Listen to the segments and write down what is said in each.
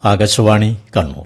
Akashvani Kannur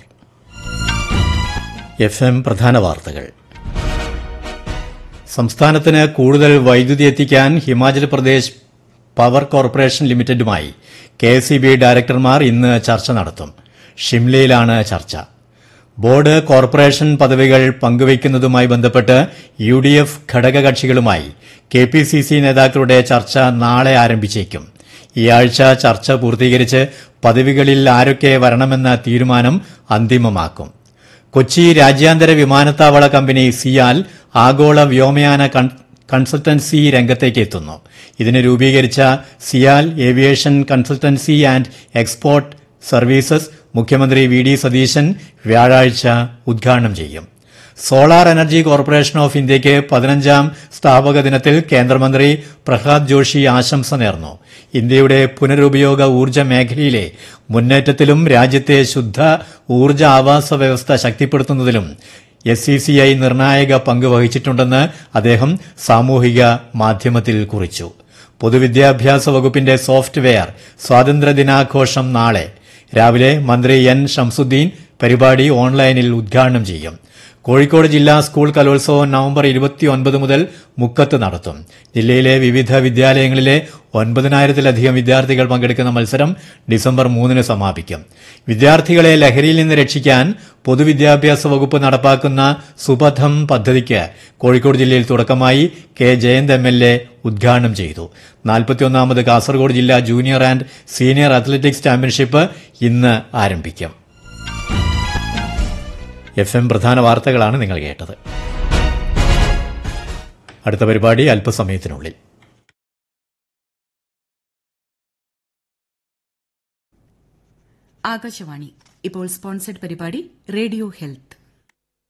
F M പ്രധാന വാർത്തകൾ സംസ്ഥാനത്തിന് കൂടുതൽ വൈദ്യുതി എത്തിക്കാൻ ഹിമാചൽ പ്രദേശ് പവർ കോർപ്പറേഷൻ ലിമിറ്റഡുമായി കെ എസ് ഇ ബി ഡയറക്ടർമാർ ഇന്ന് ചർച്ച നടത്തും ഷിംലയിലാണ് ചർച്ച ബോർഡ് കോർപ്പറേഷൻ പദവികൾ പങ്കുവയ്ക്കുന്നതുമായി ബന്ധപ്പെട്ട് യു ഡി എഫ് ഘടകകക്ഷികളുമായി കെ പി സി സി നേതാക്കളുടെ ചർച്ച നാളെ ആരംഭിച്ചേക്കും ഈ ആഴ്ച ചർച്ച പൂർത്തീകരിച്ച് പദവികളിൽ ആരൊക്കെ വരണമെന്ന തീരുമാനം അന്തിമമാക്കും കൊച്ചി രാജ്യാന്തര വിമാനത്താവള കമ്പനി സിയാൽ ആഗോള വ്യോമയാന കൺ- കൺസൾട്ടൻസി രംഗത്തേക്ക് എത്തുന്നു ഇതിന് രൂപീകരിച്ച CIAL aviation consultancy and export services മുഖ്യമന്ത്രി വി ഡി സതീശൻ വ്യാഴാഴ്ച ഉദ്ഘാടനം ചെയ്യും സോളാർ എനർജി കോർപ്പറേഷൻ ഓഫ് ഇന്ത്യയ്ക്ക് പതിനഞ്ചാം സ്ഥാപക ദിനത്തിൽ കേന്ദ്രമന്ത്രി പ്രഹ്ലാദ് ജോഷി ആശംസ നേർന്നു ഇന്ത്യയുടെ പുനരുപയോഗ ഊർജ്ജ മേഖലയിലെ മുന്നേറ്റത്തിലും രാജ്യത്തെ ശുദ്ധ ഊർജ്ജ ആവാസ വ്യവസ്ഥ ശക്തിപ്പെടുത്തുന്നതിലും എസ് സി സി ഐ നിർണായക പങ്ക് വഹിച്ചിട്ടുണ്ടെന്ന് അദ്ദേഹം സാമൂഹിക മാധ്യമത്തിൽ കുറിച്ചു പൊതുവിദ്യാഭ്യാസ വകുപ്പിന്റെ സോഫ്റ്റ്വെയർ സ്വാതന്ത്ര്യദിനാഘോഷം നാളെ രാവിലെ മന്ത്രി എൻ ഷംസുദ്ദീൻ പരിപാടി ഓൺലൈനിൽ ഉദ്ഘാടനം ചെയ്യും കോഴിക്കോട് ജില്ലാ സ്കൂൾ കലോത്സവം നവംബർ ഇരുപത്തിയൊൻപത് മുതൽ മുക്കത്ത് നടത്തും ജില്ലയിലെ വിവിധ വിദ്യാലയങ്ങളിലെ ഒൻപതിനായിരത്തിലധികം വിദ്യാർത്ഥികൾ പങ്കെടുക്കുന്ന മത്സരം ഡിസംബർ മൂന്നിന് സമാപിക്കും വിദ്യാർത്ഥികളെ ലഹരിയിൽ നിന്ന് രക്ഷിക്കാൻ പൊതുവിദ്യാഭ്യാസ വകുപ്പ് നടപ്പാക്കുന്ന സുപഥം പദ്ധതിക്ക് കോഴിക്കോട് ജില്ലയിൽ തുടക്കമായി K Jayanth M L A ഉദ്ഘാടനം ചെയ്തു നാൽപ്പത്തിയൊന്നാമത് കാസർഗോഡ് ജില്ലാ junior and senior athletics championship ഇന്ന് ആരംഭിക്കും എഫ് എം പ്രധാന വാർത്തകളാണ് നിങ്ങൾ കേട്ടത് അടുത്ത പരിപാടി അല്പസമയത്തിനുള്ളിൽ ആകാശവാണി ഇപ്പോൾ സ്പോൺസർഡ് പരിപാടി റേഡിയോ ഹെൽത്ത്